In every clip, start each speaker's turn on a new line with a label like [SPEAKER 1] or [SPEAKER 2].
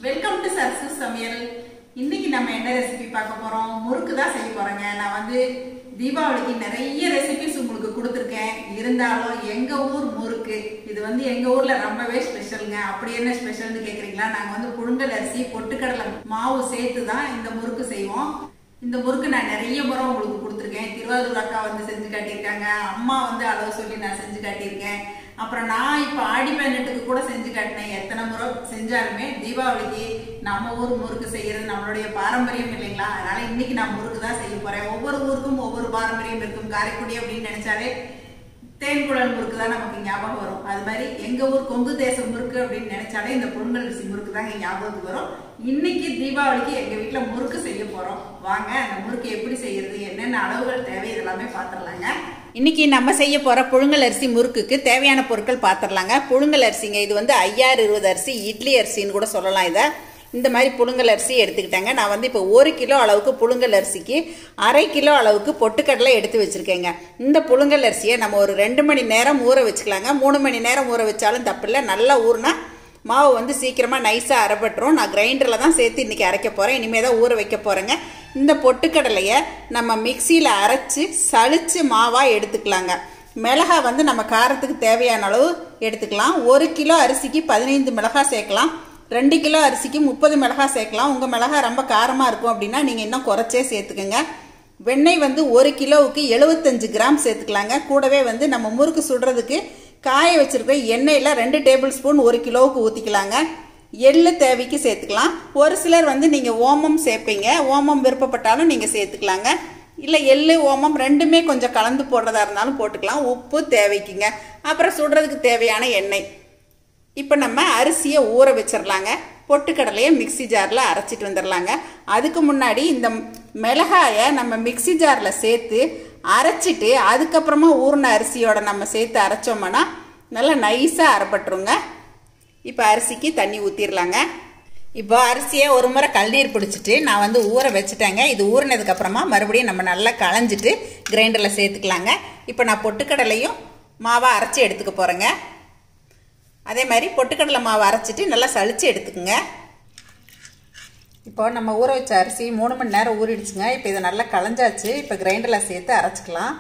[SPEAKER 1] welcome to Sarasu சமையல் இன்னைக்கு நம்ம என்ன ரெசிபி பார்க்க போறோம் முறுக்கு தான் செய்ய போறேங்க நான் வந்து தீபாவளிக்கு நிறைய ரெசிபிஸ் உங்களுக்கு கொடுத்துருக்கேன் இருந்தாலும் எங்க ஊர் முறுக்கு இது வந்து எங்க ஊர்ல ரொம்பவே ஸ்பெஷலுங்க அப்படி என்ன ஸ்பெஷல்னு கேக்குறீங்களா நாங்க வந்து புழுங்கல் அரிசி பொட்டுக்கடலை மாவு சேர்த்து தான் இந்த முறுக்கு செய்வோம் இந்த முறுக்கு நான் நிறைய முறை உங்களுக்கு கொடுத்துருக்கேன் திருவாரூர் அக்கா வந்து செஞ்சு காட்டியிருக்காங்க அம்மா வந்து அளவு சொல்லி நான் செஞ்சு காட்டியிருக்கேன் அப்புறம் நான் இப்போ ஆடி பதினெட்டுக்கு கூட செஞ்சு காட்டினேன் எத்தனை முறை செஞ்சாலுமே தீபாவளிக்கு நம்ம ஊர் முறுக்கு செய்யறது நம்மளுடைய பாரம்பரியம் இல்லைங்களா அதனால இன்னைக்கு நான் முறுக்கு தான் செய்ய போறேன் ஒவ்வொரு ஊருக்கும் ஒவ்வொரு பாரம்பரியம் இருக்கும் காரைக்குடி அப்படின்னு நினைச்சாலே தேன்குழல் முறுக்கு தான் நமக்கு ஞாபகம் வரும் அது மாதிரி எங்க ஊர் கொங்கு தேச முறுக்கு அப்படின்னு நினைச்சாலே இந்த பொங்கல் அரிசி முறுக்கு தான் எங்க ஞாபகத்துக்கு வரும் இன்னைக்கு தீபாவளிக்கு எங்க வீட்டுல முறுக்கு செய்ய போறோம் வாங்க அந்த முறுக்கு எப்படி செய்யறது என்னென்ன அளவுகள் தேவை இதெல்லாமே பாத்திரலாங்க இன்னைக்கு நம்ம செய்ய போற புழுங்கல் அரிசி முறுக்குக்கு தேவையான பொருட்கள் பாத்திரலாங்க புழுங்கல் அரிசிங்க இது வந்து ஐயாறு இருபது அரிசி இட்லி அரிசின்னு கூட சொல்லலாம் இதை இந்த மாதிரி புழுங்கல் அரிசி எடுத்துக்கிட்டேங்க நான் வந்து இப்போ ஒரு கிலோ அளவுக்கு புழுங்கல் அரிசிக்கு அரை கிலோ அளவுக்கு பொட்டுக்கடலை எடுத்து வச்சுருக்கேங்க இந்த புழுங்கல் அரிசியை நம்ம ஒரு ரெண்டு மணி நேரம் ஊற வச்சுக்கலாங்க மூணு மணி நேரம் ஊற வச்சாலும் தப்பில்லை நல்லா ஊறினா மாவு வந்து சீக்கிரமாக நைஸாக அரைப்பட்டுரும் நான் கிரைண்டரில் தான் சேர்த்து இன்றைக்கி அரைக்க போகிறேன் இனிமேல் தான் ஊற வைக்க போகிறேங்க இந்த பொட்டுக்கடலையை நம்ம மிக்சியில் அரைச்சி சளிச்சு மாவாக எடுத்துக்கலாங்க மிளகா வந்து நம்ம காரத்துக்கு தேவையான அளவு எடுத்துக்கலாம் ஒரு கிலோ அரிசிக்கு பதினைந்து மிளகாய் சேர்க்கலாம் ரெண்டு கிலோ அரிசிக்கு முப்பது மிளகாய் சேர்க்கலாம் உங்கள் மிளகாய் ரொம்ப காரமாக இருக்கும் அப்படின்னா நீங்கள் இன்னும் குறைச்சே சேர்த்துக்குங்க வெண்ணெய் வந்து ஒரு கிலோவுக்கு எழுபத்தஞ்சு கிராம் சேர்த்துக்கலாங்க கூடவே வந்து நம்ம முறுக்கு சுடுறதுக்கு காய வச்சுருக்கிற எண்ணெயில் ரெண்டு டேபிள் ஸ்பூன் ஒரு கிலோவுக்கு ஊற்றிக்கலாங்க எள்ளு தேவைக்கு சேர்த்துக்கலாம் ஒரு சிலர் வந்து நீங்கள் ஓமம் சேர்ப்பீங்க ஓமம் விருப்பப்பட்டாலும் நீங்கள் சேர்த்துக்கலாங்க இல்லை எள்ளு ஓமம் ரெண்டுமே கொஞ்சம் கலந்து போடுறதா இருந்தாலும் போட்டுக்கலாம் உப்பு தேவைக்குங்க அப்புறம் சுடுறதுக்கு தேவையான எண்ணெய் இப்போ நம்ம அரிசியை ஊற வச்சிடலாங்க பொட்டுக்கடலையை மிக்சி ஜாரில் அரைச்சிட்டு வந்துடலாங்க அதுக்கு முன்னாடி இந்த மிளகாயை நம்ம மிக்சி ஜாரில் சேர்த்து அரைச்சிட்டு அதுக்கப்புறமா ஊறின அரிசியோட நம்ம சேர்த்து அரைச்சோம்னா நல்லா நைஸாக அரைப்பட்டுருங்க இப்போ அரிசிக்கு தண்ணி ஊற்றிடலாங்க இப்போ அரிசியை ஒரு முறை கல்நீர் பிடிச்சிட்டு நான் வந்து ஊற வச்சுட்டேங்க இது ஊறினதுக்கப்புறமா மறுபடியும் நம்ம நல்லா களைஞ்சிட்டு கிரைண்டரில் சேர்த்துக்கலாங்க இப்போ நான் பொட்டுக்கடலையும் மாவை அரைச்சி எடுத்துக்க போகிறேங்க அதே மாதிரி பொட்டுக்கடலை மாவு அரைச்சிட்டு நல்லா சளிச்சு எடுத்துக்கோங்க இப்போ நம்ம ஊற வச்ச அரிசி மூணு மணி நேரம் ஊறிடுச்சுங்க இப்போ இதை நல்லா களைஞ்சாச்சு இப்போ கிரைண்டரில் சேர்த்து அரைச்சிக்கலாம்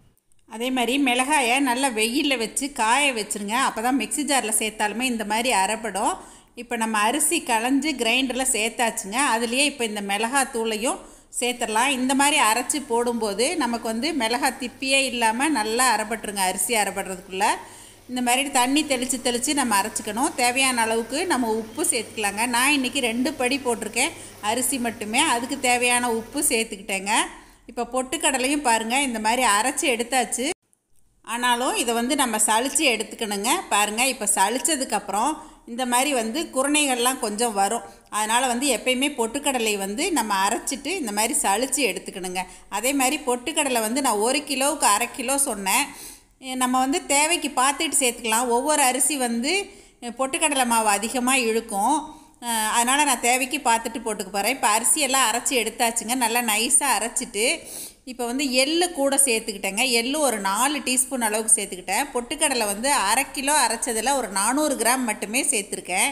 [SPEAKER 1] அதே மாதிரி மிளகாயை நல்லா வெயிலில் வச்சு காய வச்சுருங்க அப்போ தான் மிக்சி ஜாரில் சேர்த்தாலுமே இந்த மாதிரி அரைப்படும் இப்போ நம்ம அரிசி களைஞ்சு கிரைண்டரில் சேர்த்தாச்சுங்க அதுலேயே இப்போ இந்த மிளகாய் தூளையும் சேர்த்துடலாம் இந்த மாதிரி அரைச்சி போடும்போது நமக்கு வந்து மிளகாய் திப்பியே இல்லாமல் நல்லா அரைப்பட்டுருங்க அரிசி அரைப்படுறதுக்குள்ளே இந்த மாதிரி தண்ணி தெளித்து தெளித்து நம்ம அரைச்சிக்கணும் தேவையான அளவுக்கு நம்ம உப்பு சேர்த்துக்கலாங்க நான் இன்றைக்கி ரெண்டு படி போட்டிருக்கேன் அரிசி மட்டுமே அதுக்கு தேவையான உப்பு சேர்த்துக்கிட்டேங்க இப்போ பொட்டுக்கடலையும் பாருங்கள் இந்த மாதிரி அரைச்சி எடுத்தாச்சு ஆனாலும் இதை வந்து நம்ம சளிச்சு எடுத்துக்கணுங்க பாருங்கள் இப்போ சளிச்சதுக்கப்புறம் இந்த மாதிரி வந்து குருணைகள்லாம் கொஞ்சம் வரும் அதனால் வந்து எப்பயுமே பொட்டுக்கடலை வந்து நம்ம அரைச்சிட்டு இந்த மாதிரி சளிச்சு எடுத்துக்கணுங்க அதே மாதிரி பொட்டுக்கடலை வந்து நான் ஒரு கிலோவுக்கு அரை கிலோ சொன்னேன் நம்ம வந்து தேவைக்கு பார்த்துட்டு சேர்த்துக்கலாம் ஒவ்வொரு அரிசி வந்து பொட்டுக்கடலை மாவு அதிகமாக இழுக்கும் அதனால் நான் தேவைக்கு பார்த்துட்டு போட்டுக்க போகிறேன் இப்போ அரிசியெல்லாம் அரைச்சி எடுத்தாச்சுங்க நல்லா நைஸாக அரைச்சிட்டு இப்போ வந்து எள்ளு கூட சேர்த்துக்கிட்டேங்க எள்ளு ஒரு நாலு டீஸ்பூன் அளவுக்கு சேர்த்துக்கிட்டேன் பொட்டுக்கடலை வந்து அரை கிலோ அரைச்சதில் ஒரு நானூறு கிராம் மட்டுமே சேர்த்துருக்கேன்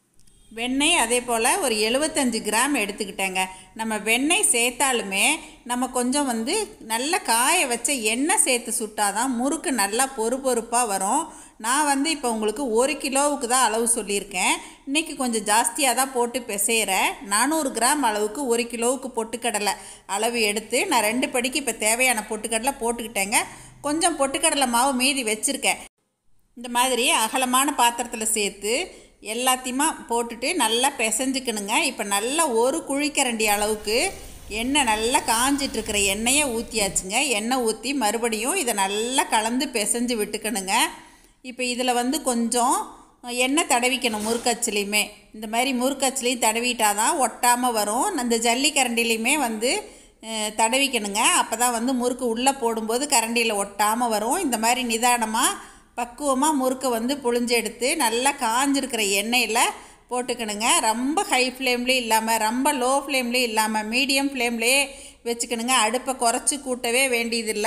[SPEAKER 1] வெண்ணெய் அதே போல் ஒரு எழுபத்தஞ்சு கிராம் எடுத்துக்கிட்டேங்க நம்ம வெண்ணெய் சேர்த்தாலுமே நம்ம கொஞ்சம் வந்து நல்லா காய வச்ச எண்ணெய் சேர்த்து சுட்டாதான் முறுக்கு நல்லா பொறு பொறுப்பாக வரும் நான் வந்து இப்போ உங்களுக்கு ஒரு கிலோவுக்கு தான் அளவு சொல்லியிருக்கேன் இன்றைக்கி கொஞ்சம் ஜாஸ்தியாக தான் போட்டு பிசைகிறேன் நானூறு கிராம் அளவுக்கு ஒரு கிலோவுக்கு பொட்டுக்கடலை அளவு எடுத்து நான் ரெண்டு படிக்கு இப்போ தேவையான பொட்டுக்கடலை போட்டுக்கிட்டேங்க கொஞ்சம் பொட்டுக்கடலை மாவு மீதி வச்சுருக்கேன் இந்த மாதிரி அகலமான பாத்திரத்தில் சேர்த்து எல்லாத்தையுமா போட்டுட்டு நல்லா பிசைஞ்சுக்கணுங்க இப்போ நல்லா ஒரு குழிக்கரண்டி அளவுக்கு எண்ணெய் நல்லா காஞ்சிட்ருக்கிற எண்ணெயை ஊற்றியாச்சுங்க எண்ணெய் ஊற்றி மறுபடியும் இதை நல்லா கலந்து பிசைஞ்சு விட்டுக்கணுங்க இப்போ இதில் வந்து கொஞ்சம் எண்ணெய் தடவிக்கணும் முறுக்கச்சிலையுமே இந்த மாதிரி முறுக்கச்சிலையும் தடவிட்டால் தான் ஒட்டாமல் வரும் இந்த ஜல்லிக்கரண்டிலையுமே வந்து தடவிக்கணுங்க அப்போ தான் வந்து முறுக்கு உள்ளே போடும்போது கரண்டியில் ஒட்டாமல் வரும் இந்த மாதிரி நிதானமாக பக்குவமாக முறுக்கை வந்து புழிஞ்சு எடுத்து நல்லா காஞ்சிருக்கிற எண்ணெயில் போட்டுக்கணுங்க ரொம்ப ஹை ஃப்ளேம்லேயும் இல்லாமல் ரொம்ப லோ ஃப்ளேம்லேயும் இல்லாமல் மீடியம் ஃப்ளேம்லேயே வச்சுக்கணுங்க அடுப்பை குறைச்சி கூட்டவே வேண்டியதில்லை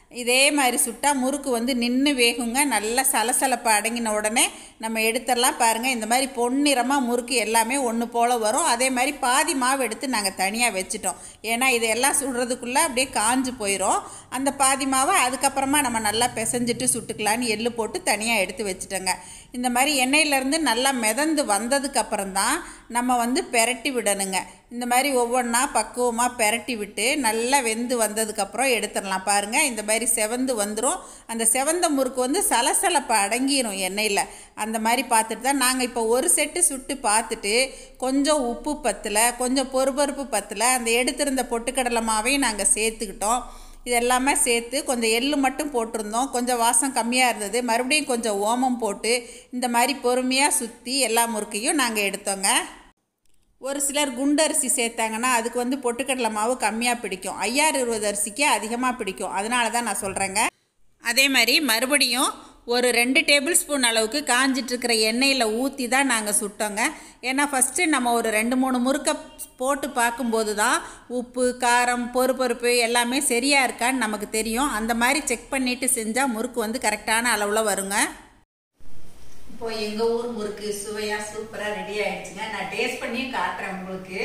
[SPEAKER 1] இதே மாதிரி சுட்டா முறுக்கு வந்து நின்று வேகுங்க நல்லா சலசலப்பு அடங்கின உடனே நம்ம எடுத்துடலாம் பாருங்கள் இந்த மாதிரி பொன்னிறமாக முறுக்கு எல்லாமே ஒன்று போல் வரும் அதே மாதிரி பாதி மாவு எடுத்து நாங்கள் தனியாக வச்சுட்டோம் ஏன்னா இதெல்லாம் சுடுறதுக்குள்ளே அப்படியே காஞ்சு போயிடும் அந்த பாதி மாவை அதுக்கப்புறமா நம்ம நல்லா பிசைஞ்சிட்டு சுட்டுக்கலான்னு எள்ளு போட்டு தனியாக எடுத்து வச்சுட்டோங்க இந்த மாதிரி எண்ணெயிலேருந்து நல்லா மிதந்து வந்ததுக்கப்புறம் தான் நம்ம வந்து பெரட்டி விடணுங்க இந்த மாதிரி ஒவ்வொன்றா பக்குவமாக பெரட்டி விட்டு நல்லா வெந்து வந்ததுக்கப்புறம் எடுத்துடலாம் பாருங்கள் இந்த மாதிரி செவந்து வந்துடும் அந்த செவந்த முறுக்கு வந்து சலசலப்பு அடங்கிடும் எண்ணெயில் அந்த மாதிரி பார்த்துட்டு தான் நாங்கள் இப்போ ஒரு செட்டு சுட்டு பார்த்துட்டு கொஞ்சம் உப்பு பத்தலை கொஞ்சம் பொறுபருப்பு பத்தலை அந்த எடுத்திருந்த பொட்டுக்கடலை மாவையும் நாங்கள் சேர்த்துக்கிட்டோம் இது எல்லாமே சேர்த்து கொஞ்சம் எள்ளு மட்டும் போட்டிருந்தோம் கொஞ்சம் வாசம் கம்மியாக இருந்தது மறுபடியும் கொஞ்சம் ஓமம் போட்டு இந்த மாதிரி பொறுமையாக சுற்றி எல்லா முறுக்கையும் நாங்கள் எடுத்தோங்க ஒரு சிலர் குண்டு அரிசி சேர்த்தாங்கன்னா அதுக்கு வந்து பொட்டுக்கடலை மாவு கம்மியாக பிடிக்கும் ஐயாறு இருபது அரிசிக்கு அதிகமாக பிடிக்கும் அதனால தான் நான் சொல்கிறேங்க அதே மாதிரி மறுபடியும் ஒரு ரெண்டு டேபிள் ஸ்பூன் அளவுக்கு காஞ்சிட்ருக்கிற எண்ணெயில் ஊற்றி தான் நாங்கள் சுட்டோங்க ஏன்னா ஃபஸ்ட்டு நம்ம ஒரு ரெண்டு மூணு முறுக்கை போட்டு பார்க்கும்போது தான் உப்பு காரம் பொறுப்பொறுப்பு எல்லாமே சரியாக இருக்கான்னு நமக்கு தெரியும் அந்த மாதிரி செக் பண்ணிவிட்டு செஞ்சால் முறுக்கு வந்து கரெக்டான அளவில் வருங்க இப்போ எங்கள் ஊர் முறுக்கு சுவையாக சூப்பராக ரெடி ஆயிடுச்சுங்க நான் டேஸ்ட் பண்ணியும் காட்டுறேன் உங்களுக்கு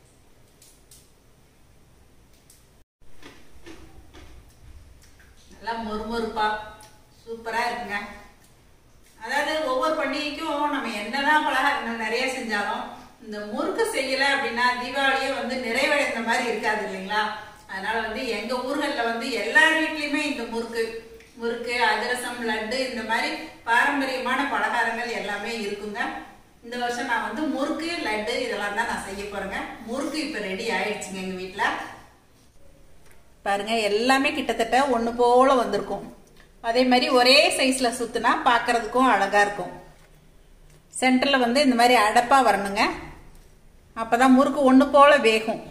[SPEAKER 1] நல்லா மொறுமொறுப்பா சூப்பராக இருக்குங்க அதாவது ஒவ்வொரு பண்டிகைக்கும் நம்ம என்னதான் பலகாரங்கள் நிறைய செஞ்சாலும் இந்த முறுக்கு செய்யலை அப்படின்னா தீபாவளியே வந்து நிறைவடைந்த மாதிரி இருக்காது இல்லைங்களா அதனால வந்து எங்க ஊர்களில் வந்து எல்லார் வீட்லேயுமே இந்த முறுக்கு முறுக்கு அதிரசம் லட்டு இந்த மாதிரி பாரம்பரியமான பலகாரங்கள் எல்லாமே இருக்குங்க இந்த வருஷம் நான் வந்து முறுக்கு லட்டு இதெல்லாம் தான் நான் செய்ய போறேங்க முறுக்கு இப்போ ரெடி ஆயிடுச்சுங்க எங்கள் வீட்டில் பாருங்க எல்லாமே கிட்டத்தட்ட ஒன்று போல வந்திருக்கும் அதே மாதிரி ஒரே சைஸில் சுற்றுனா பார்க்கறதுக்கும் அழகாக இருக்கும் சென்டரில் வந்து இந்த மாதிரி அடப்பாக வரணுங்க அப்போ தான் முறுக்கு ஒன்று போல வேகும்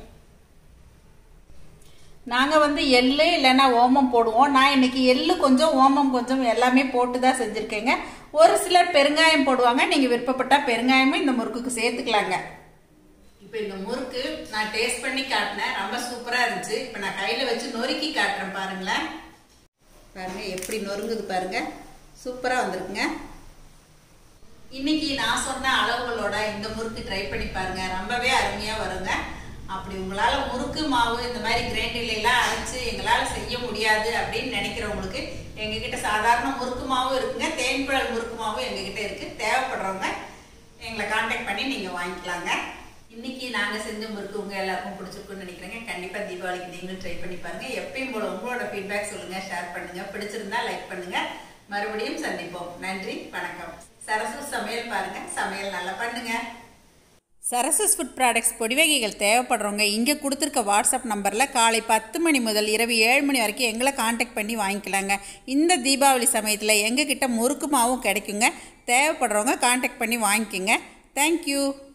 [SPEAKER 1] நாங்கள் வந்து எள்ளு இல்லைன்னா ஓமம் போடுவோம் நான் இன்னைக்கு எள்ளு கொஞ்சம் ஓமம் கொஞ்சம் எல்லாமே போட்டு தான் செஞ்சுருக்கேங்க ஒரு சிலர் பெருங்காயம் போடுவாங்க நீங்கள் விருப்பப்பட்டால் பெருங்காயமும் இந்த முறுக்குக்கு சேர்த்துக்கலாங்க இப்போ இந்த முறுக்கு நான் டேஸ்ட் பண்ணி காட்டினேன் ரொம்ப சூப்பராக இருந்துச்சு இப்போ நான் கையில் வச்சு நொறுக்கி காட்டுறேன் பாருங்களேன் பாருங்க எப்படி நொறுங்குது பாருங்க சூப்பராக வந்திருக்குங்க இன்னைக்கு நான் சொன்ன அளவுகளோட இந்த முறுக்கு ட்ரை பண்ணி பாருங்க ரொம்பவே அருமையாக வருங்க அப்படி உங்களால் முறுக்கு மாவு இந்த மாதிரி கிரைண்டிலாம் அரைச்சு எங்களால் செய்ய முடியாது அப்படின்னு நினைக்கிறவங்களுக்கு எங்ககிட்ட சாதாரண முறுக்கு மாவும் இருக்குங்க தேன்குழல் முறுக்கு மாவும் எங்ககிட்ட இருக்கு தேவைப்படுறவங்க எங்களை காண்டாக்ட் பண்ணி நீங்கள் வாங்கிக்கலாங்க இன்னைக்கு நாங்கள் செஞ்ச முறுக்கு உங்கள் எல்லாருக்கும் பிடிச்சிருக்குன்னு நினைக்கிறேங்க கண்டிப்பாக தீபாவளிக்கு நீங்களும் ட்ரை பண்ணி பாருங்க எப்பயும் போல உங்களோட ஃபீட்பேக் சொல்லுங்க ஷேர் பண்ணுங்க பிடிச்சிருந்தா லைக் பண்ணுங்க மறுபடியும் சந்திப்போம் நன்றி வணக்கம் சரசு சமையல் பாருங்க சமையல் நல்லா பண்ணுங்க சரசஸ் ஃபுட் ப்ராடக்ட்ஸ் பொடிவகைகள் தேவைப்படுறவங்க இங்கே கொடுத்துருக்க வாட்ஸ்அப் நம்பரில் காலை பத்து மணி முதல் இரவு ஏழு மணி வரைக்கும் எங்களை காண்டாக்ட் பண்ணி வாங்கிக்கலாங்க இந்த தீபாவளி சமயத்தில் எங்ககிட்ட முறுக்கு மாவும் கிடைக்குங்க தேவைப்படுறவங்க காண்டாக்ட் பண்ணி வாங்கிக்கோங்க தேங்க்யூ